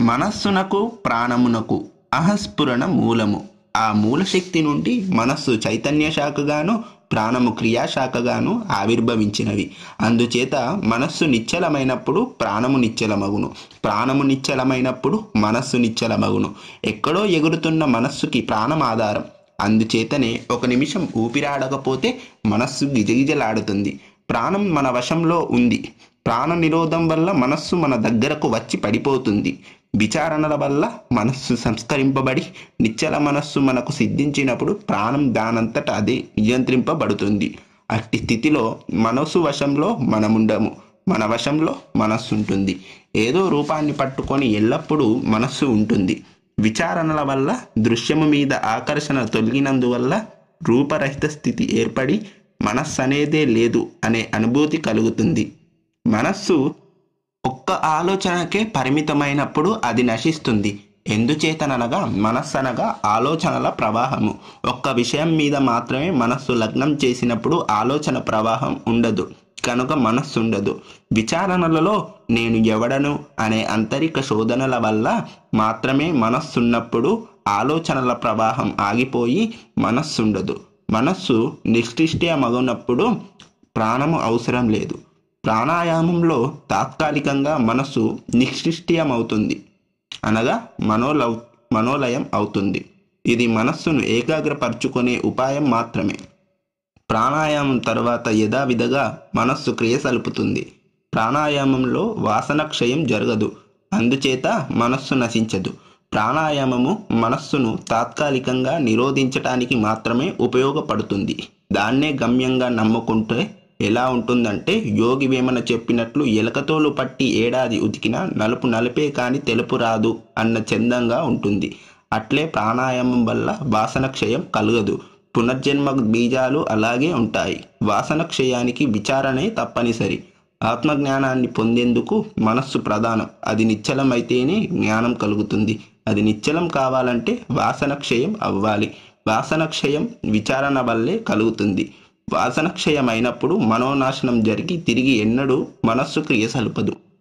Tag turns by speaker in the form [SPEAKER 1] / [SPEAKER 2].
[SPEAKER 1] మనస్సునకు ప్రాణమునకు అహస్ఫురణ మూలము ఆ మూలశక్తి నుండి మనస్సు చైతన్య శాఖగాను ప్రాణము క్రియాశాఖగాను ఆవిర్భవించినవి అందుచేత మనస్సు నిశ్చలమైనప్పుడు ప్రాణము నిశ్చలమగును ప్రాణము నిశ్చలమైనప్పుడు మనస్సు నిశ్చలమగును ఎక్కడో ఎగురుతున్న మనస్సుకి ప్రాణం ఆధారం అందుచేతనే ఒక నిమిషం ఊపిరాడకపోతే మనస్సు గిజగిజలాడుతుంది ప్రాణం మన వశంలో ఉంది ప్రాణ నిరోధం వల్ల మనస్సు మన దగ్గరకు వచ్చి పడిపోతుంది విచారణల వల్ల మనస్సు సంస్కరింపబడి నిశ్చల మనస్సు మనకు సిద్ధించినప్పుడు ప్రాణం దానంతట అదే నియంత్రింపబడుతుంది అట్టి స్థితిలో మనస్సు వశంలో మనముండము మన వశంలో మనస్సు ఉంటుంది ఏదో రూపాన్ని పట్టుకొని ఎల్లప్పుడూ మనస్సు ఉంటుంది విచారణల వల్ల దృశ్యము మీద ఆకర్షణ తొలగినందువల్ల రూపరహిత స్థితి ఏర్పడి మనస్సు అనేదే లేదు అనే అనుభూతి కలుగుతుంది మనస్సు ఒక్క ఆలోచనకే పరిమితమైనప్పుడు అది నశిస్తుంది ఎందుచేతననగా మనస్సు అనగా ఆలోచనల ప్రవాహము ఒక్క విషయం మీద మాత్రమే మనస్సు లగ్నం చేసినప్పుడు ఆలోచన ప్రవాహం ఉండదు కనుక మనస్సు ఉండదు విచారణలలో నేను ఎవడను అనే అంతరిక శోధనల వల్ల మాత్రమే మనస్సున్నప్పుడు ఆలోచనల ప్రవాహం ఆగిపోయి మనస్సుండదు మనస్సు నిష్క్రిష్ట్యమగునప్పుడు ప్రాణము అవసరం లేదు ప్రాణాయామంలో తాత్కాలికంగా మనస్సు నిష్క్రిష్ట్యమవుతుంది అనగా మనోలవ్ మనోలయం అవుతుంది ఇది మనస్సును ఏకాగ్రపరుచుకునే ఉపాయం మాత్రమే ప్రాణాయామం తర్వాత యథావిధిగా మనస్సు క్రియ సలుపుతుంది ప్రాణాయామంలో వాసన క్షయం జరగదు అందుచేత మనస్సు నశించదు ప్రాణాయామము మనస్సును తాత్కాలికంగా నిరోధించటానికి మాత్రమే ఉపయోగపడుతుంది దాన్నే గమ్యంగా నమ్ముకుంటే ఎలా ఉంటుందంటే యోగి వేమన చెప్పినట్లు ఎలకతోలు పట్టి ఏడాది ఉతికినా నలుపు నలిపే కాని తెలుపు రాదు అన్న చందంగా ఉంటుంది అట్లే ప్రాణాయామం వల్ల వాసన క్షయం కలగదు పునర్జన్మ బీజాలు అలాగే ఉంటాయి వాసన క్షయానికి విచారణే తప్పనిసరి ఆత్మజ్ఞానాన్ని పొందేందుకు మనస్సు ప్రధానం అది నిశ్చలమైతేనే జ్ఞానం కలుగుతుంది అది నిశ్చలం కావాలంటే వాసన క్షయం అవ్వాలి వాసన క్షయం విచారణ వల్లే కలుగుతుంది వాసన క్షయం అయినప్పుడు మనోనాశనం జరిగి తిరిగి ఎన్నడూ మనస్సు క్రియ సలుపదు